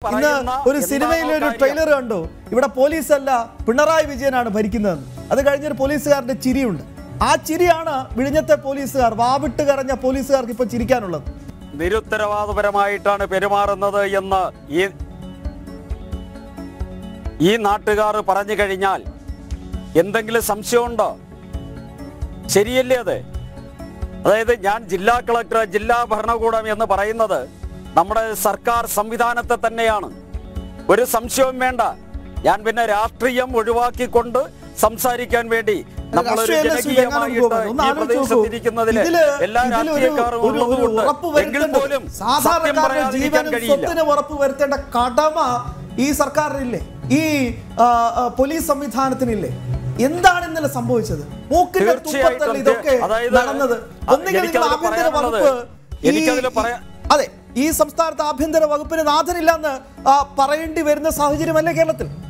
ഇന്ന് പറയുന്ന ഒരു സിനിമയിലെ ഒരു എന്താണോ ട്രെയിലർ കണ്ടു ഇവിടെ പോലീസ് അല്ല പിണറായി വിജയനാണ് ഭരിക്കുന്നതെന്ന് അത് കഴിഞ്ഞൊരു പോലീസുകാരന്റെ ചിരിയുണ്ട് ആ ചിരിയാണ് വിഴിഞ്ഞത്തെ പോലീസുകാർ വാവിട്ട് കരഞ്ഞ പോലീസുകാർക്ക് ഇപ്പൊ ചിരിക്കാനുള്ളത് നിരുത്തരവാദപരമായിട്ടാണ് പെരുമാറുന്നത് എന്ന് ഈ ഈ നാട്ടുകാർ പറഞ്ഞു കഴിഞ്ഞാൽ എന്തെങ്കിലും സംശയമുണ്ടോ ശരിയല്ലേ അത് അതായത് ഞാൻ ജില്ലാ കളക്ടർ ജില്ലാ ഭരണകൂടം എന്ന് പറയുന്നത് നമ്മുടെ സർക്കാർ സംവിധാനത്തെ തന്നെയാണ് ഒരു സംശയവും വേണ്ട ഞാൻ പിന്നെ രാഷ്ട്രീയം ഒഴിവാക്കിക്കൊണ്ട് സംസാരിക്കാൻ വേണ്ടി നമ്മളൊരു രാഷ്ട്രീയമല്ല ശ്രീ വെങ്ങാനം ജനകീയമായിട്ട് ഗോപൻ. ഒന്ന് ഈ ആലോചിച്ച് നോക്കൂ. പ്രദേശത്തിരിക്കുന്നതില് ഇതില് എല്ലാ ഇതിലൊരു- രാഷ്ട്രീയക്കാരും ഒരു- ഒരു ഉള്ളതുകൊണ്ട് ഉറപ്പ് എങ്കിൽ വരുത്തേണ്ടത് പോലും സത്യം സാധാരണക്കാരുടെ പറയാതിരിക്കാൻ ജീവനും കഴിയില്ല സ്വത്തിനും ഉറപ്പ് വരുത്തേണ്ട കടമ ഈ സർക്കാരിനില്ലേ ഈ ആ, ആ, പോലീസ് സംവിധാനത്തിനില്ലേ എന്താണ് ഇന്നലെ സംഭവിച്ചത് മൂക്കിന്റെ തീർച്ചയായിട്ടും തുപ്പത്തല്ല ഇതൊക്കെ അതായത് നടന്നത് അത് ഒന്നുകിൽ നിങ്ങൾ എനിക്കതിൽ ആഭ്യന്തര പറയാനുള്ളത് വകുപ്പ് ഈ- എനിക്കതിൽ പറയാ- അതെ ഈ സംസ്ഥാനത്ത് ആഭ്യന്തര വകുപ്പിന് നാഥനില്ലെന്ന് ആ, പറയേണ്ടി വരുന്ന സാഹചര്യമല്ലേ കേരളത്തിൽ